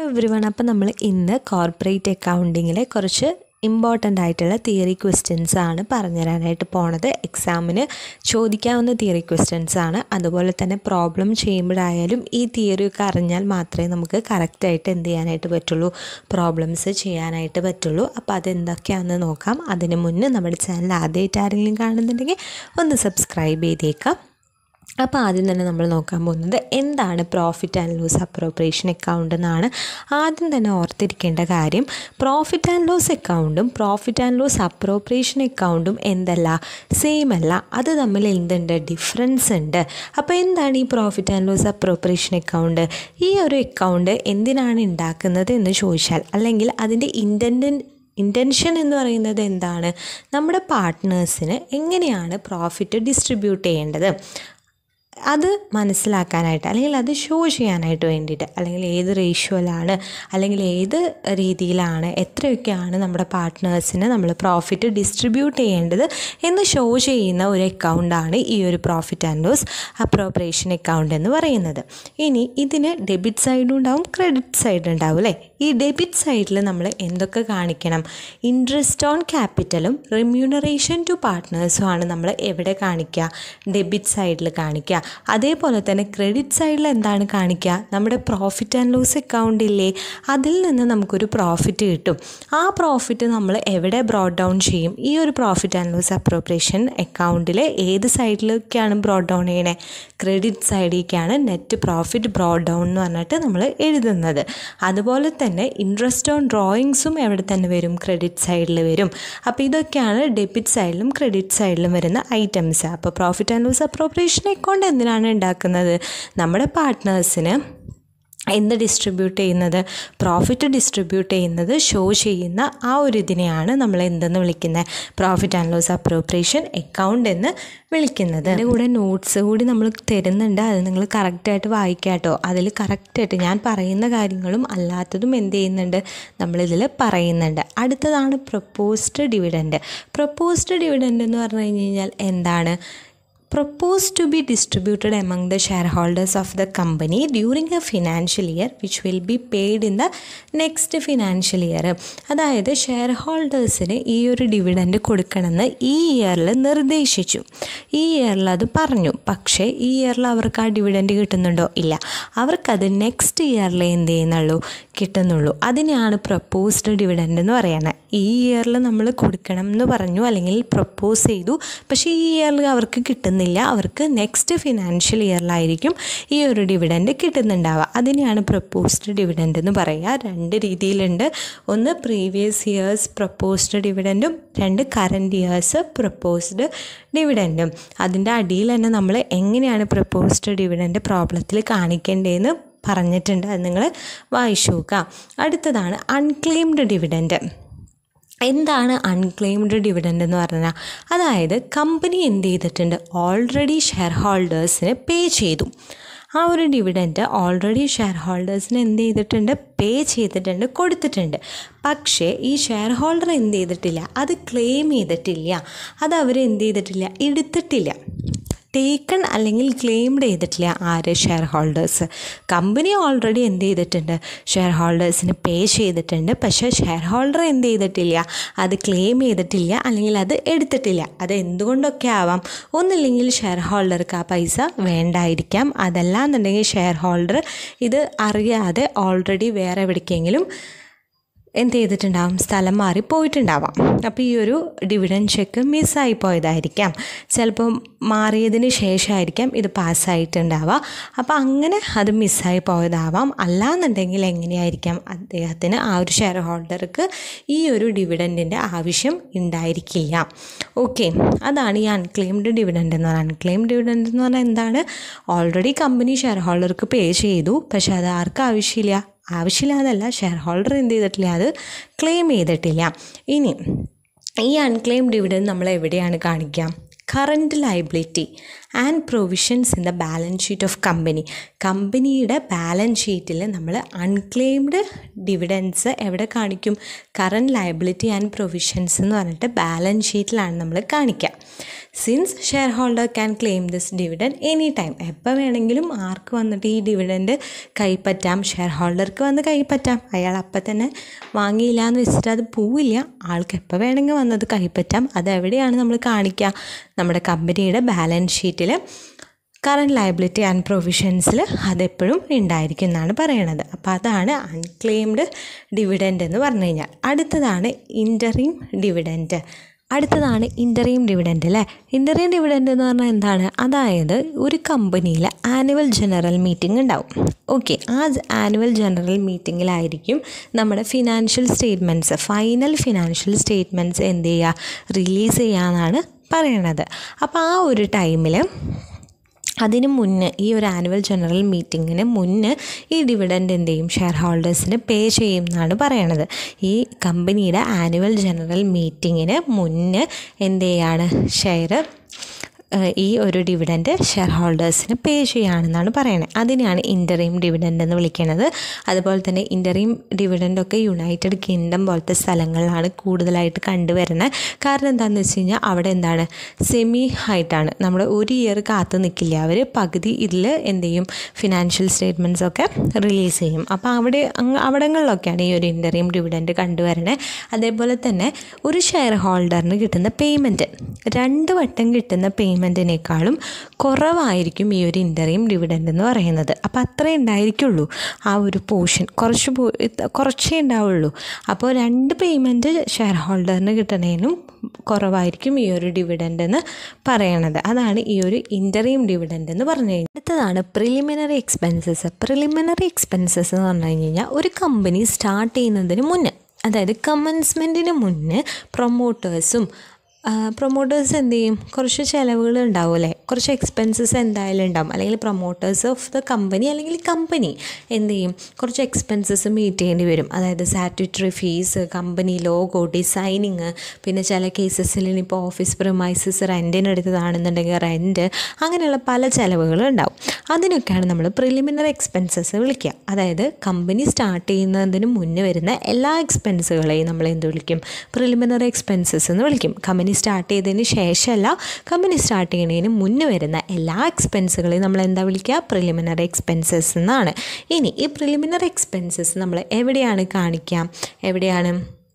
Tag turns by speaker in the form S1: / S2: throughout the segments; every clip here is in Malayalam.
S1: എവ്രി വൺ അപ്പം നമ്മൾ ഇന്ന് കോർപ്പറേറ്റ് അക്കൗണ്ടിങ്ങിലെ കുറച്ച് ഇമ്പോർട്ടൻ്റ് ആയിട്ടുള്ള തിയറി ക്വസ്റ്റ്യൻസ് ആണ് പറഞ്ഞുതരാനായിട്ട് പോണത് എക്സാമിന് ചോദിക്കാവുന്ന തിയറി ക്വസ്റ്റ്യൻസ് ആണ് അതുപോലെ തന്നെ പ്രോബ്ലം ചെയ്യുമ്പോഴായാലും ഈ തിയറി ഒക്കെ അറിഞ്ഞാൽ മാത്രമേ നമുക്ക് കറക്റ്റായിട്ട് എന്ത് ചെയ്യാനായിട്ട് പറ്റുള്ളൂ പ്രോബ്ലംസ് ചെയ്യാനായിട്ട് പറ്റുള്ളൂ അപ്പോൾ അതെന്തൊക്കെയാണെന്ന് നോക്കാം അതിന് മുന്നേ നമ്മുടെ ചാനൽ ആദ്യമായിട്ട് ആരെങ്കിലും കാണുന്നുണ്ടെങ്കിൽ ഒന്ന് സബ്സ്ക്രൈബ് ചെയ്തേക്കാം അപ്പോൾ ആദ്യം തന്നെ നമ്മൾ നോക്കാൻ പോകുന്നത് എന്താണ് profit and loss appropriation account എന്നാണ് ആദ്യം തന്നെ ഓർത്തിരിക്കേണ്ട കാര്യം പ്രോഫിറ്റ് ആൻഡ് ലോസ് അക്കൗണ്ടും പ്രോഫിറ്റ് ആൻഡ് ലോസ് അപ്രോപ്രിയേഷൻ അക്കൗണ്ടും എന്തല്ല സെയിം അല്ല അത് തമ്മിൽ എന്തുണ്ട് ഡിഫറൻസ് ഉണ്ട് അപ്പോൾ എന്താണ് ഈ profit and loss appropriation account ഈ ഒരു അക്കൗണ്ട് എന്തിനാണ് ഉണ്ടാക്കുന്നത് എന്ന് ചോദിച്ചാൽ അല്ലെങ്കിൽ അതിൻ്റെ ഇൻറ്റൻറ്റ് ഇൻറ്റൻഷൻ എന്ന് പറയുന്നത് എന്താണ് നമ്മുടെ പാർട്ട്നേഴ്സിന് എങ്ങനെയാണ് പ്രോഫിറ്റ് ഡിസ്ട്രിബ്യൂട്ട് ചെയ്യേണ്ടത് അത് മനസ്സിലാക്കാനായിട്ട് അല്ലെങ്കിൽ അത് ഷോ ചെയ്യാനായിട്ട് വേണ്ടിയിട്ട് അല്ലെങ്കിൽ ഏത് റേഷ്യോയിലാണ് അല്ലെങ്കിൽ ഏത് രീതിയിലാണ് എത്രയൊക്കെയാണ് നമ്മുടെ പാർട്ട്നേഴ്സിന് നമ്മൾ പ്രോഫിറ്റ് ഡിസ്ട്രിബ്യൂട്ട് ചെയ്യേണ്ടത് എന്ന് ഷോ ചെയ്യുന്ന ഒരു അക്കൗണ്ടാണ് ഈ ഒരു profit and loss appropriation account എന്ന് പറയുന്നത് ഇനി ഇതിന് ഡെബിറ്റ് സൈഡും ഉണ്ടാവും ക്രെഡിറ്റ് സൈഡ് ഉണ്ടാവും അല്ലേ ഈ ഡെബിറ്റ് സൈഡിൽ നമ്മൾ എന്തൊക്കെ കാണിക്കണം ഇൻട്രസ്റ്റ് ഓൺ ക്യാപിറ്റലും റിമ്യൂണറേഷൻ ടു പാർട്ട്നേഴ്സും ആണ് നമ്മൾ എവിടെ കാണിക്കുക ഡെബിറ്റ് സൈഡിൽ കാണിക്കുക അതേപോലെ തന്നെ ക്രെഡിറ്റ് സൈഡിൽ എന്താണ് കാണിക്കുക നമ്മുടെ പ്രോഫിറ്റ് ആൻഡ് ലോസ് അക്കൗണ്ട് ഇല്ലേ അതിൽ നിന്ന് നമുക്കൊരു പ്രോഫിറ്റ് കിട്ടും ആ പ്രോഫിറ്റ് നമ്മൾ എവിടെ ബ്രോഡ് ഡൗൺ ചെയ്യും ഈ ഒരു പ്രോഫിറ്റ് ആൻഡ് ലോസ് അപ്രോപ്രിയേഷൻ അക്കൗണ്ടിൽ ഏത് സൈഡിലേക്കാണ് ബ്രോഡ് ഡൗൺ ചെയ്യണേ ക്രെഡിറ്റ് സൈഡിലേക്കാണ് നെറ്റ് പ്രോഫിറ്റ് ബ്രോഡ് ഡൗൺ എന്ന് പറഞ്ഞിട്ട് നമ്മൾ എഴുതുന്നത് അതുപോലെ തന്നെ ഇൻട്രസ്റ്റ് ഓൺ ഡ്രോയിങ്സും എവിടെ തന്നെ വരും ക്രെഡിറ്റ് സൈഡിൽ വരും അപ്പോൾ ഇതൊക്കെയാണ് ഡെബിറ്റ് സൈഡിലും ക്രെഡിറ്റ് സൈഡിലും വരുന്ന ഐറ്റംസ് അപ്പോൾ profit and loss appropriation account എന്തിനാണ് ഉണ്ടാക്കുന്നത് നമ്മുടെ പാർട്ട്നേഴ്സിന് എന്ത് ഡിസ്ട്രിബ്യൂട്ട് ചെയ്യുന്നത് പ്രോഫിറ്റ് ഡിസ്ട്രിബ്യൂട്ട് ചെയ്യുന്നത് ഷോ ചെയ്യുന്ന ആ ഒരു ഇതിനെയാണ് നമ്മൾ എന്തെന്ന് വിളിക്കുന്നത് profit and loss appropriation account എന്ന് വിളിക്കുന്നത് അതിൻ്റെ കൂടെ നോട്ട്സ് കൂടി നമ്മൾ തരുന്നുണ്ട് അത് നിങ്ങൾ കറക്റ്റായിട്ട് വായിക്കാട്ടോ അതിൽ കറക്റ്റായിട്ട് ഞാൻ പറയുന്ന കാര്യങ്ങളും അല്ലാത്തതും എന്ത് ചെയ്യുന്നുണ്ട് നമ്മളിതിൽ പറയുന്നുണ്ട് അടുത്തതാണ് പ്രപ്പോസ്ഡ് ഡിവിഡൻഡ് പ്രപ്പോസ്ഡ് ഡിവിഡൻഡ് എന്ന് പറഞ്ഞു കഴിഞ്ഞ് കഴിഞ്ഞാൽ എന്താണ് proposed to be distributed among the shareholders of the company during a financial year which will be paid in the next financial year അതായത് ഷെയർ ഹോൾഡേഴ്സിന് ഈ ഒരു ഡിവിഡൻഡ് കൊടുക്കണമെന്ന് ഈ ഇയറിൽ നിർദ്ദേശിച്ചു ഈ ഇയറിൽ അത് പറഞ്ഞു പക്ഷേ ഈ ഇയറിൽ അവർക്ക് ആ ഡിവിഡൻഡ് കിട്ടുന്നുണ്ടോ ഇല്ല അവർക്കത് നെക്സ്റ്റ് ഇയറിൽ എന്ത് ചെയ്യുന്നുള്ളൂ കിട്ടുന്നുള്ളൂ അതിനെയാണ് പ്രപ്പോസ്ഡ് ഡിവിഡൻഡ് എന്ന് പറയുന്നത് ഈ ഇയറിൽ നമ്മൾ കൊടുക്കണം എന്ന് പറഞ്ഞു അല്ലെങ്കിൽ പ്രപ്പോസ് ചെയ്തു പക്ഷേ ഈ ഇയറിൽ അവർക്ക് കിട്ടുന്നില്ല അവർക്ക് നെക്സ്റ്റ് ഫിനാൻഷ്യൽ ഇയറിലായിരിക്കും ഈ ഒരു ഡിവിഡൻഡ് കിട്ടുന്നുണ്ടാവുക അതിനെയാണ് പ്രപ്പോസ്ഡ് ഡിവിഡൻഡ് എന്ന് പറയുക രണ്ട് രീതിയിലുണ്ട് ഒന്ന് പ്രീവിയസ് ഇയേഴ്സ് പ്രപ്പോസ്ഡ് ഡിവിഡൻറ്റും രണ്ട് കറൻറ്റ് ഇയേഴ്സ് പ്രപ്പോസ്ഡ് ഡിവിഡൻറ്റും അതിൻ്റെ അടിയിൽ തന്നെ നമ്മൾ എങ്ങനെയാണ് പ്രപ്പോസ്ഡ് ഡിവിഡൻഡ് പ്രോബ്ലത്തിൽ കാണിക്കേണ്ടതെന്ന് പറഞ്ഞിട്ടുണ്ട് അത് നിങ്ങൾ വായിച്ചു നോക്കുക അടുത്തതാണ് അൺക്ലെയിംഡ് ഡിവിഡൻഡ് എന്താണ് അൺക്ലെയിംഡ് ഡിവിഡൻഡ് എന്ന് പറഞ്ഞാൽ അതായത് കമ്പനി എന്ത് ചെയ്തിട്ടുണ്ട് ഓൾറെഡി ഷെയർ ഹോൾഡേഴ്സിന് പേ ചെയ്തു ആ ഒരു ഡിവിഡൻറ്റ് ഓൾറെഡി ഷെയർ ഹോൾഡേഴ്സിന് എന്ത് ചെയ്തിട്ടുണ്ട് പേ ചെയ്തിട്ടുണ്ട് കൊടുത്തിട്ടുണ്ട് പക്ഷേ ഈ ഷെയർ ഹോൾഡർ എന്ത് ചെയ്തിട്ടില്ല അത് ക്ലെയിം ചെയ്തിട്ടില്ല അത് അവർ എന്ത് ചെയ്തിട്ടില്ല എടുത്തിട്ടില്ല ടേക്കൺ അല്ലെങ്കിൽ ക്ലെയിംഡ് ചെയ്തിട്ടില്ല ആര് ഷെയർ ഹോൾഡേഴ്സ് കമ്പനി ഓൾറെഡി എന്ത് ചെയ്തിട്ടുണ്ട് ഷെയർ ഹോൾഡേഴ്സിന് പേ ചെയ്തിട്ടുണ്ട് പക്ഷേ ഷെയർ ഹോൾഡർ എന്ത് ചെയ്തിട്ടില്ല അത് ക്ലെയിം ചെയ്തിട്ടില്ല അല്ലെങ്കിൽ അത് എടുത്തിട്ടില്ല അത് എന്തുകൊണ്ടൊക്കെ ആവാം ഒന്നില്ലെങ്കിൽ ഷെയർ ഹോൾഡർക്ക് ആ പൈസ വേണ്ടായിരിക്കാം അതല്ല എന്നുണ്ടെങ്കിൽ ഷെയർ ഹോൾഡർ ഇത് അറിയാതെ ഓൾറെഡി വേറെ എവിടേക്കെങ്കിലും എന്ത് ചെയ്തിട്ടുണ്ടാവും സ്ഥലം മാറി പോയിട്ടുണ്ടാവാം അപ്പോൾ ഈ ഒരു ഡിവിഡൻ ചെക്ക് മിസ്സായി പോയതായിരിക്കാം ചിലപ്പോൾ മാറിയതിന് ശേഷമായിരിക്കാം ഇത് പാസ്സായിട്ടുണ്ടാവുക അപ്പോൾ അങ്ങനെ അത് മിസ്സായി പോയതാവാം അല്ലാന്നുണ്ടെങ്കിൽ എങ്ങനെയായിരിക്കാം അദ്ദേഹത്തിന് ആ ഒരു ഷെയർ ഹോൾഡർക്ക് ഈ ഒരു ഡിവിഡൻറ്റിൻ്റെ ആവശ്യം ഉണ്ടായിരിക്കില്ല ഓക്കെ അതാണ് ഈ അൺക്ലെയിംഡ് ഡിവിഡൻറ്റ് എന്ന് പറയുന്നത് അൺക്ലെയിംഡ് ഡിവിഡൻറ്റ് എന്ന് പറഞ്ഞാൽ എന്താണ് ഓൾറെഡി കമ്പനി ഷെയർ ഹോൾഡർക്ക് പേ ചെയ്തു പക്ഷേ അത് ആർക്കും ആവശ്യമില്ല ആവശ്യമില്ലാതല്ല ഷെയർ ഹോൾഡർ എന്ത് ചെയ്തിട്ടില്ല അത് ക്ലെയിം ചെയ്തിട്ടില്ല ഇനി ഈ അൺക്ലെയിം ഡിവിഡൻഡ് നമ്മൾ എവിടെയാണ് കാണിക്കുക current liability and provisions in the balance sheet of company കമ്പനിയുടെ ബാലൻസ് ഷീറ്റിൽ നമ്മൾ അൺക്ലെയിംഡ് ഡിവിഡൻസ് എവിടെ കാണിക്കും കറണ്ട് ലയബിലിറ്റി ആൻഡ് പ്രൊവിഷൻസ് എന്ന് പറഞ്ഞിട്ട് ബാലൻസ് ഷീറ്റിലാണ് നമ്മൾ കാണിക്കുക since shareholder can claim this dividend any time എപ്പോൾ വേണമെങ്കിലും ആർക്ക് വന്നിട്ട് ഈ ഡിവിഡൻഡ് കൈപ്പറ്റാം ഷെയർ ഹോൾഡർക്ക് വന്ന് കൈപ്പറ്റാം അയാൾ അപ്പം തന്നെ വാങ്ങിയില്ല എന്ന് വെച്ചിട്ട് അത് പോവില്ല ആൾക്ക് എപ്പോൾ വേണമെങ്കിൽ വന്നത് കൈപ്പറ്റാം അത് എവിടെയാണ് നമ്മൾ കാണിക്കുക നമ്മുടെ കമ്പനിയുടെ ബാലൻസ് ഷീറ്റിൽ കറണ്ട് ലയബിലിറ്റി ആൻഡ് പ്രൊവിഷൻസിൽ അതെപ്പോഴും ഉണ്ടായിരിക്കും എന്നാണ് പറയണത് അപ്പോൾ അതാണ് അൺക്ലെയിംഡ് ഡിവിഡൻഡ് എന്ന് പറഞ്ഞു കഴിഞ്ഞാൽ അടുത്തതാണ് ഇൻ്ററീം ഡിവിഡൻഡ് അടുത്തതാണ് ഇൻ്ററീം ഡിവിഡൻഡ് അല്ലേ ഇൻ്ററീം ഡിവിഡൻഡ് എന്ന് പറഞ്ഞാൽ എന്താണ് അതായത് ഒരു കമ്പനിയിൽ ആനുവൽ ജനറൽ മീറ്റിംഗ് ഉണ്ടാവും ഓക്കെ ആ ആനുവൽ ജനറൽ മീറ്റിങ്ങിലായിരിക്കും നമ്മുടെ financial statements final financial statements എന്ത് ചെയ്യുക റിലീസ് ചെയ്യാമെന്നാണ് പറയണത് അപ്പോൾ ആ ഒരു ടൈമിൽ അതിന് മുന്നേ ഈ ഒരു ആനുവൽ ജനറൽ മീറ്റിങ്ങിന് മുന്നേ ഈ ഡിവിഡൻഡ് എന്ത് ചെയ്യും ഷെയർ ഹോൾഡേഴ്സിന് പേ ചെയ്യും എന്നാണ് പറയണത് ഈ കമ്പനിയുടെ ആനുവൽ ജനറൽ മീറ്റിങ്ങിന് മുന്നേ എന്ത് ചെയ്യാണ് ഷെയർ ഈ ഒരു ഡിവിഡൻഡ് ഷെയർ ഹോൾഡേഴ്സിന് പേ ചെയ്യുകയാണെന്നാണ് പറയുന്നത് അതിനെയാണ് ഇൻ്ററീം ഡിവിഡൻഡ് എന്ന് വിളിക്കുന്നത് അതുപോലെ തന്നെ ഇൻ്ററീം ഡിവിഡൻഡൊക്കെ യുണൈറ്റഡ് കിങ്ഡം പോലത്തെ സ്ഥലങ്ങളിലാണ് കൂടുതലായിട്ട് കണ്ടുവരുന്നത് കാരണം എന്താണെന്ന് വെച്ച് കഴിഞ്ഞാൽ അവിടെ എന്താണ് സെമി ആയിട്ടാണ് നമ്മൾ ഒരു ഇയർ കാത്തു നിൽക്കില്ല അവർ പകുതി ഇതിൽ എന്ത് ചെയ്യും ഫിനാൻഷ്യൽ സ്റ്റേറ്റ്മെൻറ്റ്സ് ഒക്കെ റിലീസ് ചെയ്യും അപ്പോൾ അവിടെ അങ്ങ് അവിടങ്ങളിലൊക്കെയാണ് ഈ ഒരു ഇൻ്ററീം ഡിവിഡൻഡ് കണ്ടുവരുന്നത് അതേപോലെ തന്നെ ഒരു ഷെയർ ഹോൾഡറിന് കിട്ടുന്ന പേയ്മെൻറ്റ് രണ്ട് വട്ടം കിട്ടുന്ന പേയ്മെൻറ്റിനേക്കാളും കുറവായിരിക്കും ഈ ഒരു ഇൻ്ററീം ഡിവിഡൻഡ് എന്ന് പറയുന്നത് അപ്പോൾ അത്രേ ഉണ്ടായിരിക്കുള്ളൂ ആ ഒരു പോർഷൻ കുറച്ച് പോ കുറച്ചേ ഉണ്ടാവുള്ളൂ അപ്പോൾ രണ്ട് പേയ്മെൻറ്റ് ഷെയർ ഹോൾഡറിന് കിട്ടണേനും കുറവായിരിക്കും ഈ ഒരു ഡിവിഡൻഡ് എന്ന് പറയണത് അതാണ് ഈ ഒരു ഇൻ്ററീം ഡിവിഡൻഡ് എന്ന് പറഞ്ഞു കഴിഞ്ഞാൽ അടുത്തതാണ് പ്രിലിമിനറി എക്സ്പെൻസസ് പ്രിലിമിനറി എക്സ്പെൻസസ് എന്ന് പറഞ്ഞു കഴിഞ്ഞാൽ ഒരു കമ്പനി സ്റ്റാർട്ട് ചെയ്യുന്നതിന് മുന്നേ അതായത് കമൻസ്മെൻറ്റിന് മുന്നേ പ്രൊമോട്ടേഴ്സും പ്രൊമോട്ടേഴ്സ് എന്ത് ചെയ്യും കുറച്ച് ചിലവുകൾ ഉണ്ടാവും അല്ലേ കുറച്ച് എക്സ്പെൻസസ് എന്തായാലും ഉണ്ടാവും അല്ലെങ്കിൽ പ്രൊമോട്ടേഴ്സ് ഓഫ് ദ കമ്പനി അല്ലെങ്കിൽ കമ്പനി എന്ത് ചെയ്യും കുറച്ച് എക്സ്പെൻസസ് മീറ്റ് ചെയ്യേണ്ടി വരും അതായത് statutory fees company logo designing പിന്നെ ചില കേസസിൽ ഇപ്പോൾ ഓഫീസ് പ്രൊമൈസസ് റെൻറ്റിന് എടുത്തതാണെന്നുണ്ടെങ്കിൽ റെൻറ്റ് അങ്ങനെയുള്ള പല ചിലവുകളും ഉണ്ടാവും അതിനൊക്കെയാണ് നമ്മൾ പ്രിലിമിനറി എക്സ്പെൻസസ് വിളിക്കുക അതായത് കമ്പനി സ്റ്റാർട്ട് ചെയ്യുന്നതിന് മുന്നേ വരുന്ന എല്ലാ എക്സ്പെൻസുകളെയും നമ്മൾ എന്ത് വിളിക്കും പ്രിലിമിനറി എക്സ്പെൻസസ് എന്ന് വിളിക്കും കമ്പനി സ്റ്റാർട്ട് ചെയ്തതിന് ശേഷമല്ല കമ്പനി സ്റ്റാർട്ട് ചെയ്യുന്നതിന് മുന്നേ വരുന്ന എല്ലാ എക്സ്പെൻസുകളെയും നമ്മൾ എന്താ വിളിക്കുക പ്രിലിമിനറി എക്സ്പെൻസസ് എന്നാണ് ഇനി ഈ പ്രിലിമിനറി എക്സ്പെൻസസ് നമ്മൾ എവിടെയാണ് കാണിക്കുക എവിടെയാണ്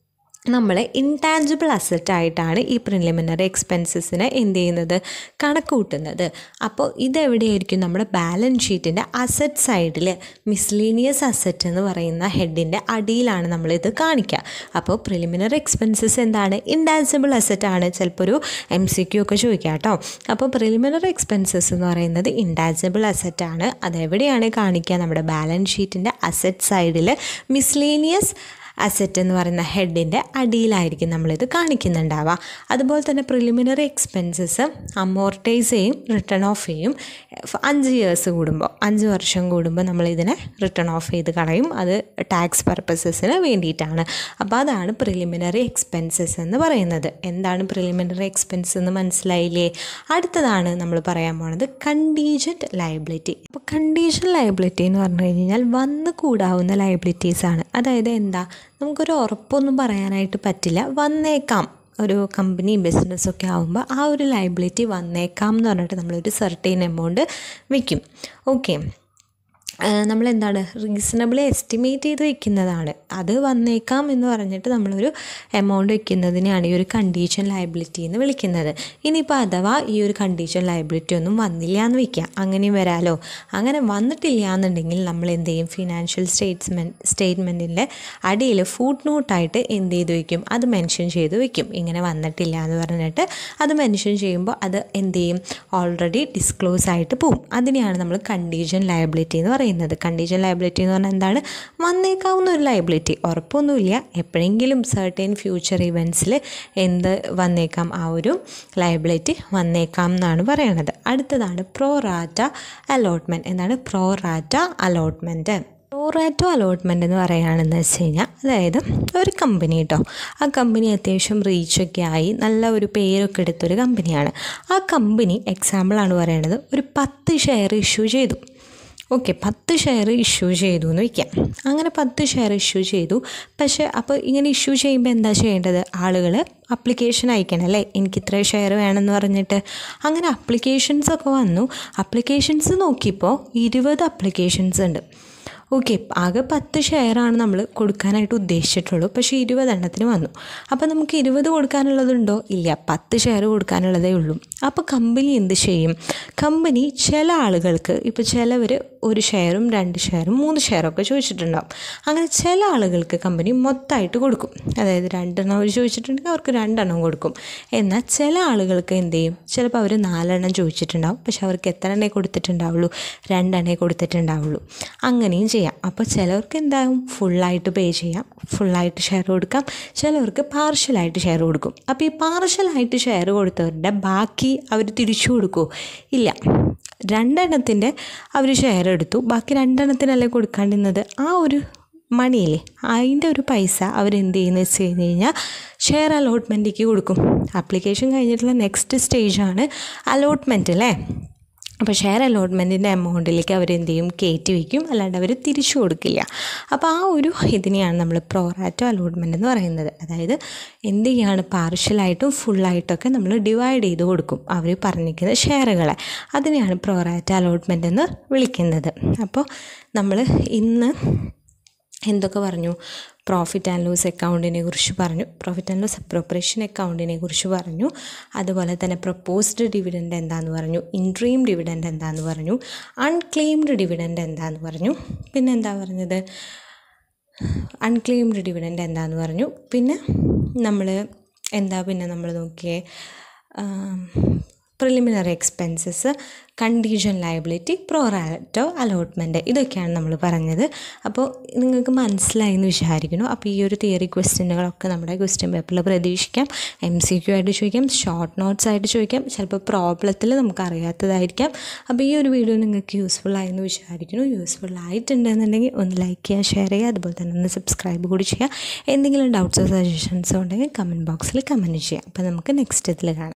S1: നമ്മൾ ഇൻടാഞ്ചിബിൾ അസറ്റായിട്ടാണ് ഈ പ്രിലിമിനറി എക്സ്പെൻസസിനെ എന്ത് ചെയ്യുന്നത് കണക്ക് കൂട്ടുന്നത് അപ്പോൾ ഇതെവിടെയായിരിക്കും നമ്മുടെ ബാലൻസ് ഷീറ്റിൻ്റെ അസറ്റ് സൈഡിൽ മിസ്ലീനിയസ് അസറ്റ് എന്ന് പറയുന്ന ഹെഡിൻ്റെ അടിയിലാണ് നമ്മളിത് കാണിക്കുക അപ്പോൾ പ്രിലിമിനറി എക്സ്പെൻസസ് എന്താണ് ഇൻടാഞ്ചിബിൾ അസറ്റാണ് ചിലപ്പോൾ ഒരു എം സി ക്യു ഒക്കെ ചോദിക്കാം കേട്ടോ അപ്പോൾ പ്രിലിമിനറി എക്സ്പെൻസസ് എന്ന് പറയുന്നത് ഇൻടാഞ്ചിബിൾ അസറ്റാണ് അതെവിടെയാണ് കാണിക്കുക നമ്മുടെ ബാലൻസ് ഷീറ്റിൻ്റെ അസറ്റ് സൈഡിൽ മിസ്ലീനിയസ് അസറ്റ് എന്ന് പറയുന്ന ഹെഡിൻ്റെ അടിയിലായിരിക്കും നമ്മളിത് കാണിക്കുന്നുണ്ടാവുക അതുപോലെ തന്നെ പ്രിലിമിനറി എക്സ്പെൻസസ് അമോർട്ടൈസ് ചെയ്യും റിട്ടേൺ ഓഫ് ചെയ്യും അഞ്ച് ഇയേഴ്സ് കൂടുമ്പോൾ അഞ്ച് വർഷം കൂടുമ്പോൾ നമ്മളിതിനെ റിട്ടേൺ ഓഫ് ചെയ്ത് കളയും അത് ടാക്സ് പർപ്പസസിന് വേണ്ടിയിട്ടാണ് അപ്പോൾ അതാണ് പ്രിലിമിനറി എക്സ്പെൻസസ് എന്ന് പറയുന്നത് എന്താണ് പ്രിലിമിനറി എക്സ്പെൻസ് എന്ന് മനസ്സിലായില്ലേ അടുത്തതാണ് നമ്മൾ പറയാൻ പോണത് കണ്ടീജൻറ്റ് ലയബിലിറ്റി അപ്പോൾ കണ്ടീഷൻ ലയബിലിറ്റി എന്ന് പറഞ്ഞു കഴിഞ്ഞാൽ വന്ന് കൂടാവുന്ന ലയബിലിറ്റീസ് ആണ് അതായത് എന്താ നമുക്കൊരു ഉറപ്പൊന്നും പറയാനായിട്ട് പറ്റില്ല വന്നേക്കാം ഒരു കമ്പനി ബിസിനസ്സൊക്കെ ആകുമ്പോൾ ആ ഒരു ലയബിലിറ്റി വന്നേക്കാം എന്ന് പറഞ്ഞിട്ട് നമ്മളൊരു സെർട്ടൈൻ എമൗണ്ട് വയ്ക്കും ഓക്കെ നമ്മളെന്താണ് റീസണബിളി എസ്റ്റിമേറ്റ് ചെയ്ത് വെക്കുന്നതാണ് അത് വന്നേക്കാം എന്ന് പറഞ്ഞിട്ട് നമ്മളൊരു എമൗണ്ട് വെക്കുന്നതിനെയാണ് ഈ ഒരു കണ്ടീഷൻ ലയബിലിറ്റി എന്ന് വിളിക്കുന്നത് ഇനിയിപ്പോൾ അഥവാ ഈ ഒരു കണ്ടീഷൻ ലയബിലിറ്റി ഒന്നും വന്നില്ല എന്ന് വെക്കുക അങ്ങനെയും വരാലോ അങ്ങനെ വന്നിട്ടില്ല എന്നുണ്ടെങ്കിൽ നമ്മൾ എന്ത് ചെയ്യും ഫിനാൻഷ്യൽ സ്റ്റേറ്റ്മെൻറ്റ് സ്റ്റേറ്റ്മെൻറ്റിൻ്റെ അടിയിൽ ഫുഡ് നോട്ടായിട്ട് എന്ത് ചെയ്ത് വെക്കും അത് മെൻഷൻ ചെയ്ത് വെക്കും ഇങ്ങനെ വന്നിട്ടില്ല എന്ന് പറഞ്ഞിട്ട് അത് മെൻഷൻ ചെയ്യുമ്പോൾ അത് എന്ത് ചെയ്യും ഓൾറെഡി ഡിസ്ക്ലോസ് ആയിട്ട് പോവും അതിനെയാണ് നമ്മൾ കണ്ടീഷൻ ലയബിലിറ്റി എന്ന് പറയുന്നത് കണ്ടീഷൻ ലയബിലിറ്റി എന്ന് പറഞ്ഞാൽ എന്താണ് വന്നേക്കാവുന്ന ഒരു ലയബിലിറ്റി ഉറപ്പൊന്നുമില്ല എപ്പോഴെങ്കിലും സർട്ടൈൻ ഫ്യൂച്ചർ ഇവൻറ്റ്സിൽ എന്ത് വന്നേക്കാം ആ ഒരു ലയബിലിറ്റി വന്നേക്കാം എന്നാണ് പറയണത് അടുത്തതാണ് പ്രോ റാറ്റ അലോട്ട്മെൻറ്റ് എന്താണ് pro rata allotment pro rata allotment എന്ന് പറയുകയാണെന്ന് വെച്ച് കഴിഞ്ഞാൽ അതായത് ഒരു കമ്പനി കേട്ടോ ആ കമ്പനി അത്യാവശ്യം റീച്ചൊക്കെ ആയി നല്ല ഒരു പേരൊക്കെ എടുത്തൊരു കമ്പനിയാണ് ആ കമ്പനി എക്സാമ്പിളാണ് പറയണത് ഒരു പത്ത് ഷെയർ ഇഷ്യൂ ചെയ്തു ഓക്കെ പത്ത് ഷെയർ ഇഷ്യൂ ചെയ്തു എന്ന് വയ്ക്കാം അങ്ങനെ പത്ത് ഷെയർ ഇഷ്യൂ ചെയ്തു പക്ഷേ അപ്പോൾ ഇങ്ങനെ ഇഷ്യൂ ചെയ്യുമ്പോൾ എന്താ ചെയ്യേണ്ടത് ആളുകൾ അപ്ലിക്കേഷൻ അയക്കണം അല്ലേ എനിക്ക് ഇത്ര ഷെയർ വേണമെന്ന് പറഞ്ഞിട്ട് അങ്ങനെ അപ്ലിക്കേഷൻസ് ഒക്കെ വന്നു അപ്ലിക്കേഷൻസ് നോക്കിയപ്പോൾ ഇരുപത് അപ്ലിക്കേഷൻസ് ഉണ്ട് ഓക്കെ ആകെ പത്ത് ഷെയറാണ് നമ്മൾ കൊടുക്കാനായിട്ട് ഉദ്ദേശിച്ചിട്ടുള്ളൂ പക്ഷേ ഇരുപതെണ്ണത്തിന് വന്നു അപ്പോൾ നമുക്ക് ഇരുപത് കൊടുക്കാനുള്ളതുണ്ടോ ഇല്ല പത്ത് ഷെയർ കൊടുക്കാനുള്ളതേ ഉള്ളൂ അപ്പോൾ കമ്പനി എന്ത് ചെയ്യും കമ്പനി ചില ആളുകൾക്ക് ഇപ്പോൾ ചിലവർ ഒരു ഷെയറും രണ്ട് ഷെയറും മൂന്ന് ഷെയറൊക്കെ ചോദിച്ചിട്ടുണ്ടാവും അങ്ങനെ ചില ആളുകൾക്ക് കമ്പനി മൊത്തമായിട്ട് കൊടുക്കും അതായത് രണ്ടെണ്ണം അവർ ചോദിച്ചിട്ടുണ്ടെങ്കിൽ അവർക്ക് രണ്ടെണ്ണം കൊടുക്കും എന്നാൽ ചില ആളുകൾക്ക് എന്ത് ചെയ്യും ചിലപ്പോൾ അവർ നാലെണ്ണം ചോദിച്ചിട്ടുണ്ടാവും പക്ഷെ അവർക്ക് എത്ര എണ്ണേ കൊടുത്തിട്ടുണ്ടാവുള്ളൂ രണ്ടെണ്ണേ കൊടുത്തിട്ടുണ്ടാവുള്ളൂ അങ്ങനെയും ചെയ്യാം അപ്പോൾ ചിലവർക്ക് എന്താകും ഫുള്ളായിട്ട് പേ ചെയ്യാം ഫുള്ളായിട്ട് ഷെയർ കൊടുക്കാം ചിലവർക്ക് പാർഷ്യലായിട്ട് ഷെയർ കൊടുക്കും അപ്പോൾ ഈ പാർഷ്യലായിട്ട് ഷെയർ കൊടുത്തവരുടെ ബാക്കി അവർ തിരിച്ചു കൊടുക്കുമോ ഇല്ല രണ്ടെണ്ണത്തിൻ്റെ അവർ ഷെയർ എടുത്തു ബാക്കി രണ്ടെണ്ണത്തിനല്ലേ കൊടുക്കാണ്ടിരുന്നത് ആ ഒരു മണിയില്ലേ അതിൻ്റെ ഒരു പൈസ അവരെന്ത് ചെയ്യുന്നത് വെച്ച് കഴിഞ്ഞ് കഴിഞ്ഞാൽ ഷെയർ അലോട്ട്മെൻറ്റിലേക്ക് കൊടുക്കും ആപ്ലിക്കേഷൻ കഴിഞ്ഞിട്ടുള്ള നെക്സ്റ്റ് സ്റ്റേജാണ് അലോട്ട്മെൻറ്റ് അല്ലേ അപ്പോൾ ഷെയർ അലോട്ട്മെൻറ്റിൻ്റെ എമൗണ്ടിലേക്ക് അവർ എന്ത് ചെയ്യും കയറ്റി വയ്ക്കും അല്ലാണ്ട് അവർ തിരിച്ചു കൊടുക്കില്ല അപ്പോൾ ആ ഒരു ഇതിനെയാണ് നമ്മൾ പ്രോറാറ്റോ അലോട്ട്മെൻറ്റ് എന്ന് പറയുന്നത് അതായത് എന്ത് ചെയ്യാണ് പാർഷ്യലായിട്ടും ഫുള്ളായിട്ടൊക്കെ നമ്മൾ ഡിവൈഡ് ചെയ്ത് കൊടുക്കും അവർ പറഞ്ഞിരിക്കുന്ന ഷെയറുകളെ അതിനെയാണ് പ്രോറാറ്റോ അലോട്ട്മെൻറ്റ് എന്ന് വിളിക്കുന്നത് അപ്പോൾ നമ്മൾ ഇന്ന് എന്തൊക്കെ പറഞ്ഞു പ്രോഫിറ്റ് ആൻഡ് ലോസ് അക്കൗണ്ടിനെ കുറിച്ച് പറഞ്ഞു പ്രോഫിറ്റ് ആൻഡ് ലോസ് അപ്രോപ്രിയേഷൻ അക്കൗണ്ടിനെ കുറിച്ച് പറഞ്ഞു അതുപോലെ തന്നെ പ്രപ്പോസ്ഡ് ഡിവിഡൻഡ് എന്താന്ന് പറഞ്ഞു ഇൻട്രീം ഡിവിഡൻഡ് എന്താന്ന് പറഞ്ഞു അൺക്ലെയിംഡ് ഡിവിഡൻഡ് എന്താന്ന് പറഞ്ഞു പിന്നെ എന്താ പറഞ്ഞത് അൺക്ലെയിംഡ് ഡിവിഡൻഡ് എന്താന്ന് പറഞ്ഞു പിന്നെ നമ്മൾ എന്താ പിന്നെ നമ്മൾ നോക്കിയേ preliminary expenses condition liability pro rata allotment ഇതൊക്കെയാണ് നമ്മൾ പറഞ്ഞത് അപ്പോൾ നിങ്ങൾക്ക് മനസ്സിലായി എന്ന് വിചാരിക്കുന്നു അപ്പോൾ ഈ ഒരു തിയറി ക്വസ്റ്റ്യനുകളൊക്കെ നമ്മുടെ ക്വസ്റ്റ്യൻ പേപ്പറിൽ പ്രതീക്ഷിക്കാം എം സി ക്യു ആയിട്ട് ചോദിക്കാം ഷോർട്ട് നോട്ട്സ് ആയിട്ട് ചോദിക്കാം ചിലപ്പോൾ പ്രോബ്ലത്തിൽ നമുക്ക് അറിയാത്തതായിരിക്കാം അപ്പോൾ ഈ ഒരു വീഡിയോ നിങ്ങൾക്ക് യൂസ്ഫുൾ ആയി എന്ന് വിചാരിക്കുന്നു യൂസ്ഫുൾ ആയിട്ടുണ്ടെന്നുണ്ടെങ്കിൽ ഒന്ന് ലൈക്ക് ചെയ്യുക ഷെയർ ചെയ്യുക അതുപോലെ തന്നെ ഒന്ന് സബ്സ്ക്രൈബ് കൂടി ചെയ്യുക എന്തെങ്കിലും ഡൗട്ട്സോ സജഷൻസോ ഉണ്ടെങ്കിൽ കമൻറ്റ് ബോക്സിൽ കമൻറ്റ് ചെയ്യാം അപ്പോൾ നമുക്ക് നെക്സ്റ്റ് ഇതിൽ കാണാം